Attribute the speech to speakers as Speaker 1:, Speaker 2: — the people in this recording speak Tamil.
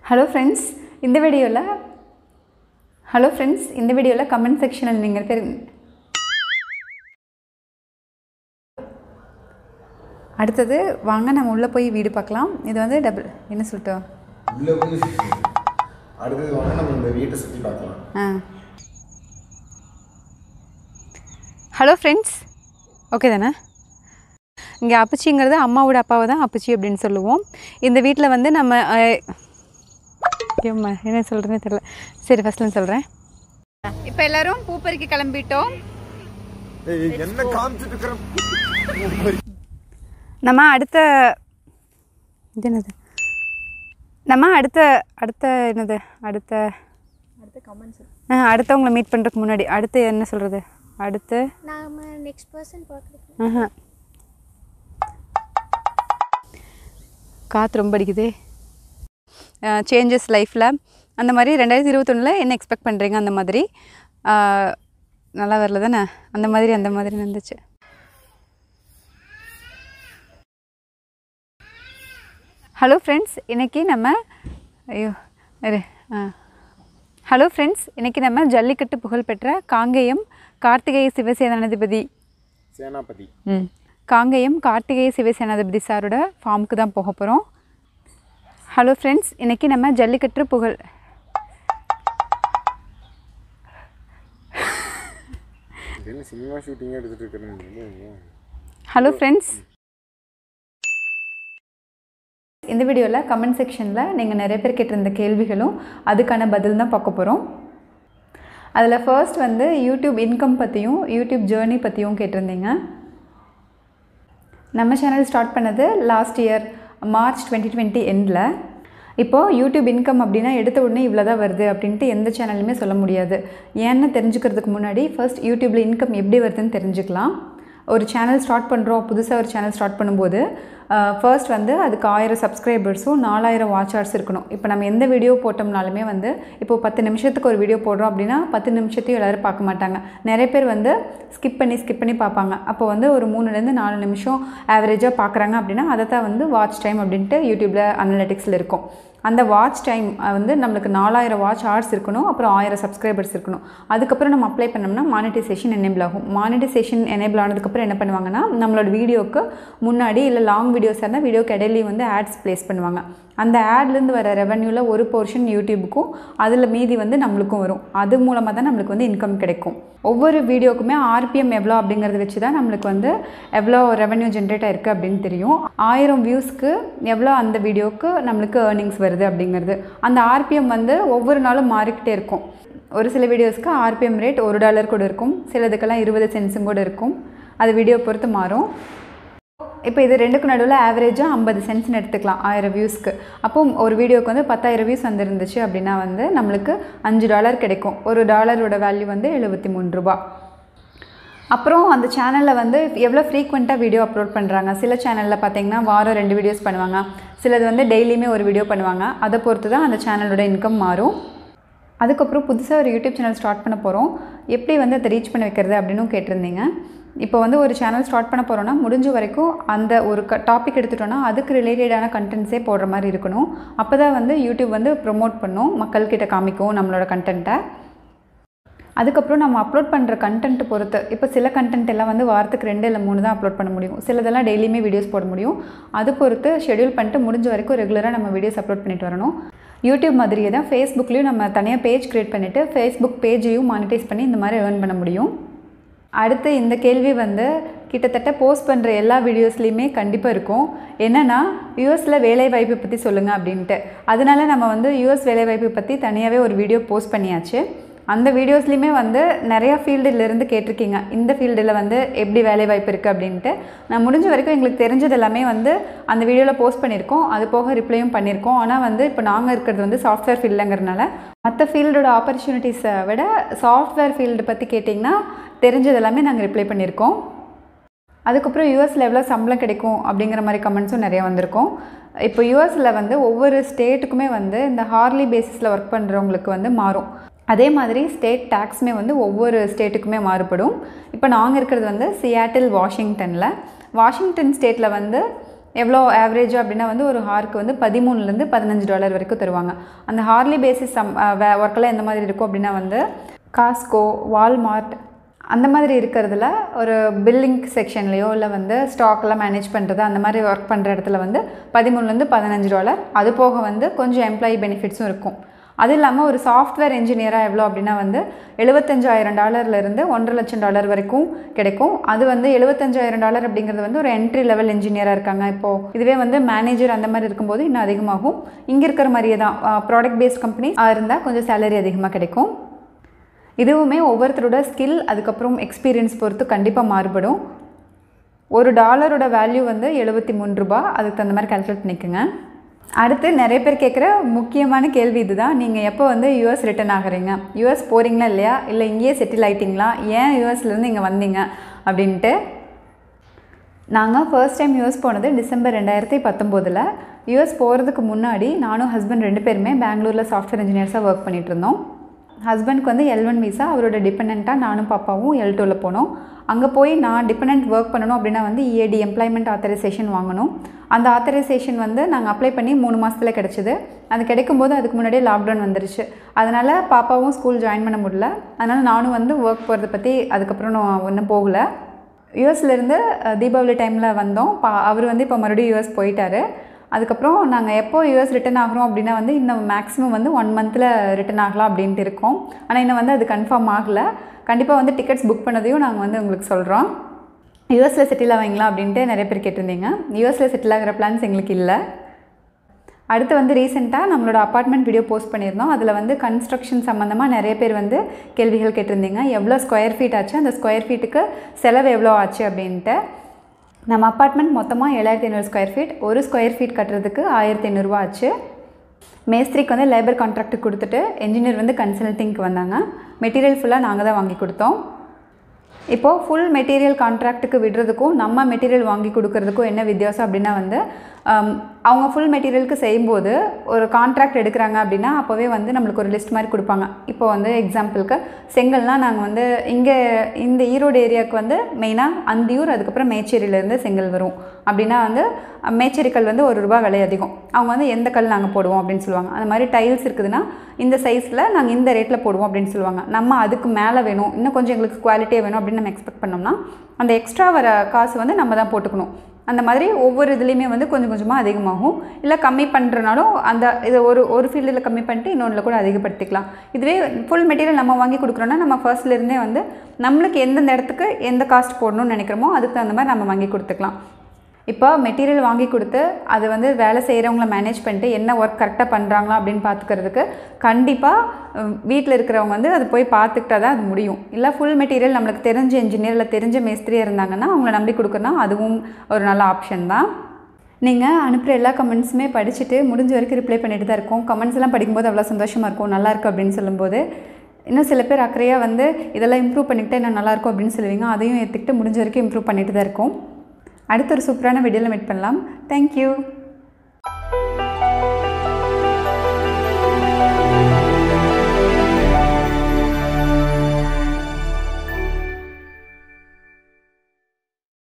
Speaker 1: ஹலோ ஃப்ரெண்ட்ஸ் இந்த வீடியோவில் ஹலோ ஃப்ரெண்ட்ஸ் இந்த வீடியோவில் கமெண்ட் செக்ஷனில் நீங்கள் பேர் அடுத்தது வாங்க நம்ம உள்ளே போய் வீடு பார்க்கலாம் இது வந்து டபுள் என்ன சொல்லிட்டோம்
Speaker 2: உள்ள போய் அடுத்தது வாங்க நம்ம இந்த வீட்டை சுற்றி பார்க்கலாம்
Speaker 1: ஆ ஹலோ ஃப்ரெண்ட்ஸ் ஓகே தானே இங்கே அப்பச்சிங்கிறது அம்மாவோட அப்பாவை தான் அப்பச்சி அப்படின்னு சொல்லுவோம் இந்த வீட்டில் வந்து நம்ம அஹ், ஐயோம்மா, என்ன சொல்கிறேன்னு தெரியல சரி ஃபஸ்ட்ல சொல்கிறேன் இப்போ எல்லாரும் பூப்பறிக்கு கிளம்பிட்டோம்
Speaker 2: என்ன காமிச்சிட்டு இருக்கிற
Speaker 1: நம்ம அடுத்த இது என்னது நம்ம அடுத்த அடுத்த என்னது அடுத்த
Speaker 3: அடுத்த கமெண்ட்ஸ்
Speaker 1: ஆ, அடுத்தவங்களை மீட் பண்ணுறதுக்கு முன்னாடி அடுத்து என்ன சொல்கிறது அடுத்து
Speaker 3: நாம நெக்ஸ்ட் பர்சன் பார்க்குறதுக்கு
Speaker 1: ஆஹா. காற்று ரொம்ப அடிக்குதே சேஞ்சஸ் லைஃப்பில் அந்த மாதிரி ரெண்டாயிரத்தி இருபத்தொன்னில் என்ன எக்ஸ்பெக்ட் பண்ணுறீங்க அந்த மாதிரி ஆ, நல்லா வரல தானே அந்த மாதிரி அந்த மாதிரி இருந்துச்சு ஹலோ ஃப்ரெண்ட்ஸ் இன்றைக்கி நம்ம ஐயோ இரு ஆ ஹலோ ஃப்ரெண்ட்ஸ் இன்றைக்கி நம்ம ஜல்லிக்கட்டு புகழ்பெற்ற காங்கேயம் கார்த்திகேய சிவசேனாதிபதி
Speaker 2: சேனாபதி
Speaker 1: ம் காங்கேயம் கார்த்திகேய சிவசேனாதிபதி சாரோட ஃபார்முக்கு தான் போக போகிறோம் ஹலோ ஃப்ரெண்ட்ஸ் இன்றைக்கி நம்ம ஜல்லிக்கட்டு புகழ்
Speaker 2: இது என்ன சினிமா ஷூட்டிங்காக எடுத்துட்டு இருக்கிறேன்னு
Speaker 1: ஹலோ ஃப்ரெண்ட்ஸ் இந்த வீடியோவில் கமெண்ட் செக்ஷனில் நீங்கள் நிறைய பேர் கேட்டிருந்த கேள்விகளும் அதுக்கான பதில் தான் பார்க்க போகிறோம் அதில் ஃபர்ஸ்ட் வந்து யூடியூப் இன்கம் பற்றியும் யூடியூப் ஜேர்னி பற்றியும் கேட்டிருந்தீங்க நம்ம சேனல் ஸ்டார்ட் பண்ணது last year March twenty twenty எண்டில் இப்போது யூடியூப் இன்கம் அப்படின்னா எடுத்த உடனே இவ்வளோ தான் வருது அப்படின்ட்டு எந்த சேனலுமே சொல்ல முடியாது ஏன்னு தெரிஞ்சுக்கிறதுக்கு முன்னாடி ஃபர்ஸ்ட் யூடியூப்பில் இன்கம் எப்படி வருதுன்னு தெரிஞ்சுக்கலாம் ஒரு சேனல் ஸ்டார்ட் பண்ணுறோம் புதுசாக ஒரு சேனல் ஸ்டார்ட் பண்ணும்போது ஃபர்ஸ்ட் வந்து அதுக்கு ஆயிரம் சப்ஸ்கிரைபர்ஸும் நாலாயிரம் வாட்ச் ஹவர்ஸ் இருக்கணும் இப்போ நம்ம எந்த வீடியோ போட்டோம்னாலுமே வந்து இப்போ பத்து நிமிஷத்துக்கு ஒரு வீடியோ போடுறோம் அப்படின்னா பத்து நிமிஷத்தையும் எல்லோரும் பார்க்க மாட்டாங்க நிறைய பேர் வந்து ஸ்கிப் பண்ணி ஸ்கிப் பண்ணி பார்ப்பாங்க அப்போ வந்து ஒரு மூணுலேருந்து நாலு நிமிஷம் ஆவரேஜாக பார்க்குறாங்க அப்படின்னா அதை தான் வந்து வாட்ச் டைம் அப்படின்ட்டு யூடியூப்பில் அனலிட்டிக்ஸில் இருக்கும் அந்த வாட்ச் டைம் வந்து நம்மளுக்கு நாலாயிரம் வாட்ச் ஹவர்ஸ் இருக்கணும் அப்புறம் ஆயிரம் சப்ஸ்கிரைபர்ஸ் இருக்கணும் அதுக்கப்புறம் நம்ம அப்ளை பண்ணோம்னா மானிட்டைசேஷன் எனேபிள் ஆகும் மானிட்டைசேஷன் எனேபிள் ஆனதுக்கப்புறம் என்ன பண்ணுவாங்கன்னா நம்மளோட வீடியோக்கு முன்னாடி இல்லை லாங் வீடியோஸாக இருந்தால் வீடியோக்கு இடையிலையும் வந்து ஆட்ஸ் ப்ளேஸ் பண்ணுவாங்க அந்த ஆட்லேருந்து வர ரெவன்யூவில் ஒரு போர்ஷன் யூடியூபுக்கும் அதில் மீதி வந்து நம்மளுக்கும் வரும் அது மூலமாக தான் நம்மளுக்கு வந்து இன்கம் கிடைக்கும் ஒவ்வொரு வீடியோக்குமே ஆர்பிஎம் எவ்வளோ அப்படிங்கிறத வச்சு தான் நம்மளுக்கு வந்து எவ்வளோ ரெவன்யூ ஜென்ரேட் ஆயிருக்கு அப்படின்னு தெரியும் ஆயிரம் வியூஸ்க்கு எவ்வளோ அந்த வீடியோக்கு நம்மளுக்கு ஏர்னிங்ஸ் வருது அப்படிங்கிறது அந்த ஆர்பிஎம் வந்து ஒவ்வொரு நாளும் மாறிக்கிட்டே இருக்கும் ஒரு சில வீடியோஸ்க்கு ஆர்பிஎம் ரேட் ஒரு டாலர் கூட இருக்கும் சிலதுக்கெல்லாம் இருபது சென்ஸும் கூட இருக்கும் அது வீடியோ பொறுத்து மாறும் இப்போ இது ரெண்டுக்கும் நடுவில் ஆவரேஜாக ஐம்பது சென்ட்ஸ்னு எடுத்துக்கலாம் ஆயிரம் வியூஸ்க்கு அப்போ ஒரு வீடியோக்கு வந்து பத்தாயிரம் வியூஸ் வந்துருந்துச்சு அப்படின்னா வந்து நம்மளுக்கு அஞ்சு டாலர் கிடைக்கும் ஒரு டாலரோட வேல்யூ வந்து எழுபத்தி மூணு ரூபா அப்புறம் அந்த சேனலில் வந்து எவ்வளோ ஃப்ரீக்வெண்ட்டாக வீடியோ அப்லோட் பண்ணுறாங்க சில சேனலில் பார்த்தீங்கன்னா வாரம் ரெண்டு வீடியோஸ் பண்ணுவாங்க சிலது வந்து டெய்லியுமே ஒரு வீடியோ பண்ணுவாங்க அதை பொறுத்து தான் அந்த சேனலோட இன்கம் மாறும் அதுக்கப்புறம் புதுசாக ஒரு யூடியூப் சேனல் ஸ்டார்ட் பண்ண போகிறோம் எப்படி வந்து அதை ரீச் பண்ண வைக்கிறது அப்படின்னும் கேட்டிருந்தீங்க இப்போ வந்து ஒரு சேனல் ஸ்டார்ட் பண்ண போகிறோன்னா முடிஞ்ச வரைக்கும் அந்த ஒரு க டாபிக் எடுத்துட்டோன்னா அதுக்கு ரிலேட்டடான கண்டென்ட்ஸே போடுற மாதிரி இருக்கணும் அப்போ தான் வந்து யூடியூப் வந்து ப்ரொமோட் பண்ணும் மக்கள்கிட்ட காமிக்கும் நம்மளோட கண்டென்ட்டை அதுக்கப்புறம் நம்ம அப்லோட் பண்ணுற கண்டென்ட் பொறுத்து இப்போ சில கண்டென்ட் எல்லாம் வந்து வாரத்துக்கு ரெண்டு இல்லை மூணு தான் அப்லோட் பண்ண முடியும் சிலதெல்லாம் டெய்லியுமே வீடியோஸ் போட முடியும் அது பொறுத்து ஷெடியூல் பண்ணிட்டு முடிஞ்ச வரைக்கும் ரெகுலராக நம்ம வீடியோஸ் அப்லோட் பண்ணிட்டு வரணும் யூடியூப் மாதிரியே தான் ஃபேஸ்புக்லேயும் நம்ம தனியாக பேஜ் க்ரியேட் பண்ணிவிட்டு ஃபேஸ்புக் பேஜையும் மானிட்டைஸ் பண்ணி இந்த மாதிரி ஏர்ன் பண்ண முடியும் அடுத்து இந்த கேள்வி வந்து கிட்டத்தட்ட போஸ்ட் பண்ணுற எல்லா வீடியோஸ்லேயுமே கண்டிப்பாக இருக்கும் என்னென்னா யூஎஸில் வேலைவாய்ப்பு பற்றி சொல்லுங்கள் அப்படின்ட்டு அதனால நம்ம வந்து யூஎஸ் வேலைவாய்ப்பு பற்றி தனியாகவே ஒரு வீடியோ போஸ்ட் பண்ணியாச்சு அந்த வீடியோஸ்லையுமே வந்து நிறையா ஃபீல்டுலேருந்து கேட்டிருக்கீங்க இந்த ஃபீல்டில் வந்து எப்படி வேலைவாய்ப்பு இருக்குது அப்படின்ட்டு நான் முடிஞ்ச வரைக்கும் எங்களுக்கு தெரிஞ்சது எல்லாமே வந்து அந்த வீடியோவில் போஸ்ட் பண்ணியிருக்கோம் அது போக ரிப்ளையும் பண்ணியிருக்கோம் ஆனால் வந்து இப்போ நாங்கள் இருக்கிறது வந்து சாஃப்ட்வேர் ஃபீல்டுங்கிறனால மற்ற ஃபீல்டோட ஆப்பர்ச்சுனிட்டிஸை விட சாஃப்ட்வேர் ஃபீல்டு பற்றி கேட்டிங்கன்னா தெரிஞ்சது எல்லாமே நாங்கள் ரிப்ளை பண்ணியிருக்கோம் அதுக்கப்புறம் யூஎஸில் எவ்வளோ சம்பளம் கிடைக்கும் அப்படிங்கிற மாதிரி கமெண்ட்ஸும் நிறைய வந்திருக்கும் இப்போ யூஎஸில் வந்து ஒவ்வொரு ஸ்டேட்டுக்குமே வந்து இந்த ஹார்லி பேசிஸில் ஒர்க் பண்ணுறவங்களுக்கு வந்து மாறும் அதே மாதிரி ஸ்டேட் டேக்ஸுமே வந்து ஒவ்வொரு ஸ்டேட்டுக்குமே மாறுபடும் இப்போ நாங்கள் இருக்கிறது வந்து சியாட்டில் வாஷிங்டனில் வாஷிங்டன் ஸ்டேட்டில் வந்து எவ்வளோ ஆவரேஜ் அப்படின்னா வந்து ஒரு ஹாருக்கு வந்து பதிமூணுலேருந்து பதினஞ்சு டாலர் வரைக்கும் தருவாங்க அந்த ஹார்லி பேசிஸ் சம் ஒர்க்கெல்லாம் எந்த மாதிரி இருக்கும் அப்படின்னா வந்து காஸ்கோ வால்மார்ட் அந்த மாதிரி இருக்கிறதுல ஒரு பில்லிங் செக்ஷன்லேயோ இல்லை வந்து ஸ்டாக்லாம் மேனேஜ் பண்ணுறது அந்த மாதிரி ஒர்க் பண்ணுற இடத்துல வந்து பதிமூணுலேருந்து பதினஞ்சு டாலர் அது போக வந்து கொஞ்சம் எம்ப்ளாயி பெனிஃபிட்ஸும் இருக்கும் அது இல்லாமல் ஒரு சாஃப்ட்வேர் இன்ஜினியராக எவ்வளோ அப்படின்னா வந்து எழுபத்தஞ்சாயிரம் டாலர்லேருந்து ஒன்றரை லட்சம் டாலர் வரைக்கும் கிடைக்கும் அது வந்து எழுபத்தஞ்சாயிரம் டாலர் அப்படிங்கிறது வந்து ஒரு என்ட்ரி லெவல் இன்ஜினியராக இருக்காங்க இப்போது இதுவே வந்து மேனேஜர் அந்த மாதிரி இருக்கும்போது இன்னும் அதிகமாகும் இங்கே இருக்கிற மாதிரியே தான் ப்ராடக்ட் பேஸ்ட் கம்பெனி இருந்தால் கொஞ்சம் சேலரி அதிகமாக கிடைக்கும் இதுவுமே ஒவ்வொருத்தரோட ஸ்கில் அதுக்கப்புறம் எக்ஸ்பீரியன்ஸ் பொறுத்து கண்டிப்பாக மாறுபடும் ஒரு டாலரோட வேல்யூ வந்து எழுபத்தி மூணு ரூபா அதுக்கு தகுந்த மாதிரி கால்குலேட் பண்ணிக்கோங்க அடுத்து நிறைய பேர் கேட்குற முக்கியமான கேள்வி இதுதான் நீங்கள் எப்போ வந்து யூஎஸ் ரிட்டர்ன் ஆகுறீங்க யூஎஸ் போகிறீங்களா இல்லையா இல்லை இங்கேயே செட்டில் ஆயிட்டீங்களா ஏன் யூஎஸ்லேருந்து இங்கே வந்தீங்க அப்படின்ட்டு நாங்கள் ஃபர்ஸ்ட் டைம் யூஎஸ் போனது டிசம்பர் ரெண்டாயிரத்தி பத்தொம்போதில் யூஎஸ் போகிறதுக்கு முன்னாடி நானும் ஹஸ்பண்ட் ரெண்டு பேருமே பெங்களூரில் சாஃப்ட்வேர் இன்ஜினியர்ஸாக ஒர்க் பண்ணிட்டு இருந்தோம் ஹஸ்பண்ட்க்கு வந்து எல் ஒன் விசா அவரோட டிபெண்ட்டாக நானும் பாப்பாவும் எல் டூவில் போனோம் அங்கே போய் நான் டிபெண்ட் ஒர்க் பண்ணணும் அப்படின்னா வந்து இஏடி எம்ப்ளாய்மெண்ட் ஆத்தரைசேஷன் வாங்கணும் அந்த ஆத்தரைசேஷன் வந்து நாங்கள் அப்ளை பண்ணி மூணு மாதத்தில் கிடச்சிது அது கிடைக்கும்போது அதுக்கு முன்னாடியே லாக்டவுன் வந்துருச்சு அதனால் பாப்பாவும் ஸ்கூல் ஜாயின் பண்ண முடியல அதனால் நானும் வந்து ஒர்க் போகிறத பற்றி அதுக்கப்புறம் நான் ஒன்றும் போகலை யூஎஸ்லேருந்து தீபாவளி டைமில் வந்தோம் பா அவர் வந்து இப்போ மறுபடியும் யூஎஸ் போயிட்டாரு அதுக்கப்புறம் நாங்கள் எப்போ யூஎஸ் ரிட்டர்ன் ஆகிறோம் அப்படின்னா வந்து இன்னும் மேக்ஸிமம் வந்து ஒன் மந்தில் ரிட்டர்ன் ஆகலாம் அப்படின்ட்டு இருக்கோம் ஆனால் இன்னும் வந்து அது கன்ஃபார்ம் ஆகலை கண்டிப்பாக வந்து டிக்கெட்ஸ் புக் பண்ணதையும் நாங்கள் வந்து உங்களுக்கு சொல்கிறோம் யூஎஸில் செட்டில் ஆவீங்களா அப்படின்ட்டு நிறைய பேர் கேட்டிருந்தீங்க யூஎஸில் செட்டில் ஆகிற பிளான்ஸ் எங்களுக்கு இல்லை அடுத்து வந்து ரீசெண்டாக நம்மளோட அப்பார்ட்மெண்ட் வீடியோ போஸ்ட் பண்ணியிருந்தோம் அதில் வந்து கன்ஸ்ட்ரக்ஷன் சம்மந்தமாக நிறைய பேர் வந்து கேள்விகள் கேட்டிருந்தீங்க எவ்வளோ ஸ்கொயர் ஃபீட் ஆச்சு அந்த ஸ்கொயர் ஃபீட்டுக்கு செலவு எவ்வளோ ஆச்சு அப்படின்ட்டு நம்ம அப்பார்ட்மெண்ட் மொத்தமாக ஏழாயிரத்தி ஐநூறு ஸ்கொயர் ஃபீட் ஒரு ஸ்கொயர் ஃபீட் கட்டுறதுக்கு ஆயிரத்தி ஐநூறுரூவா ஆச்சு மேஸ்திரிக்கு வந்து லேபர் கான்ட்ராக்ட் கொடுத்துட்டு என்ஜினியர் வந்து கன்சல்டிங்க்கு வந்தாங்க மெட்டீரியல் ஃபுல்லாக நாங்கள் தான் வாங்கி கொடுத்தோம் இப்போது ஃபுல் மெட்டீரியல் கான்ட்ராக்ட்டுக்கு விடுறதுக்கும் நம்ம மெட்டீரியல் வாங்கி கொடுக்கறதுக்கும் என்ன வித்தியாசம் அப்படின்னா வந்து ஆம், அவங்க ஃபுல் மெட்டீரியலுக்கு செய்யும்போது ஒரு கான்ட்ராக்ட் எடுக்கிறாங்க அப்படின்னா அப்போவே வந்து நம்மளுக்கு ஒரு லிஸ்ட் மாதிரி கொடுப்பாங்க இப்போ வந்து எக்ஸாம்பிளுக்கு செங்கல்னால் நாங்கள் வந்து இங்கே இந்த ஈரோடு ஏரியாவுக்கு வந்து மெயினாக அந்தியூர் அதுக்கப்புறம் மேச்சேரியிலேருந்து செங்கல் வரும் அப்படின்னா வந்து அஹ், மேச்சேரி கல் வந்து ஒரு ரூபா விலை அதிகம் அவங்க வந்து எந்த கல் நாங்கள் போடுவோம் அப்படின்னு சொல்லுவாங்க அந்த மாதிரி டைல்ஸ் இருக்குதுன்னா இந்த சைஸில் நாங்கள் இந்த ரேட்டில் போடுவோம் அப்படின்னு சொல்லுவாங்க நம்ம அதுக்கு மேலே வேணும் இன்னும் கொஞ்சம் எங்களுக்கு குவாலிட்டியாக வேணும் அப்படின்னு நம்ம எக்ஸ்பெக்ட் பண்ணோம்னா அந்த எக்ஸ்ட்ரா வர காசு வந்து நம்ம தான் போட்டுக்கணும் அந்த மாதிரி ஒவ்வொரு இதுலேயுமே வந்து கொஞ்சம் கொஞ்சமாக அதிகமாகும் இல்லை கம்மி பண்ணுறனாலும் அந்த இது ஒரு ஒரு ஃபீல்டில் கம்மி பண்ணிட்டு இன்னொன்றில் கூட அதிகப்படுத்திக்கலாம் இதுவே ஃபுல் மெட்டீரியல் நம்ம வாங்கி கொடுக்குறோன்னா நம்ம ஃபர்ஸ்ட்லேருந்தே வந்து நம்மளுக்கு எந்தெந்த இடத்துக்கு எந்த காஸ்ட் போடணும்னு நினைக்கிறோமோ அதுக்கு தகுந்த மாதிரி நம்ம வாங்கி கொடுத்துக்கலாம் இப்போ மெட்டீரியல் வாங்கி கொடுத்து அது வந்து வேலை செய்கிறவங்கள மேனேஜ் பண்ணிட்டு என்ன ஒர்க் கரெக்டாக பண்ணுறாங்களா அப்படின்னு பார்த்துக்கிறதுக்கு கண்டிப்பாக வீட்டில் இருக்கிறவங்க வந்து அது போய் பார்த்துக்கிட்டா தான் அது முடியும் இல்லை ஃபுல் மெட்டீரியல் நம்மளுக்கு தெரிஞ்ச இன்ஜினியர் இல்லை தெரிஞ்ச மேஸ்திரியாக இருந்தாங்கன்னா அவங்கள நம்பி கொடுக்குறனா அதுவும் ஒரு நல்ல ஆப்ஷன் தான் நீங்கள் அனுப்புகிற எல்லா கமெண்ட்ஸுமே படிச்சுட்டு முடிஞ்ச வரைக்கும் ரிப்ளை பண்ணிட்டு தான் இருக்கோம் கமெண்ட்ஸ் எல்லாம் படிக்கும்போது அவ்வளோ சந்தோஷமாக இருக்கும் நல்லா இருக்கு அப்படின்னு சொல்லும்போது இன்னும் சில பேர் அக்கறையாக வந்து இதெல்லாம் இம்ப்ரூவ் பண்ணிக்கிட்டே இன்னும் நல்லாயிருக்கும் அப்படின்னு சொல்லுவீங்க அதையும் ஏற்றுக்கிட்டு முடிஞ்ச வரைக்கும் இம்ப்ரூவ் பண்ணிட்டு தான் இருக்கோம் அடுத்த ஒரு சூப்பரான வீடியோவில் மீட் பண்ணலாம் தேங்க்யூ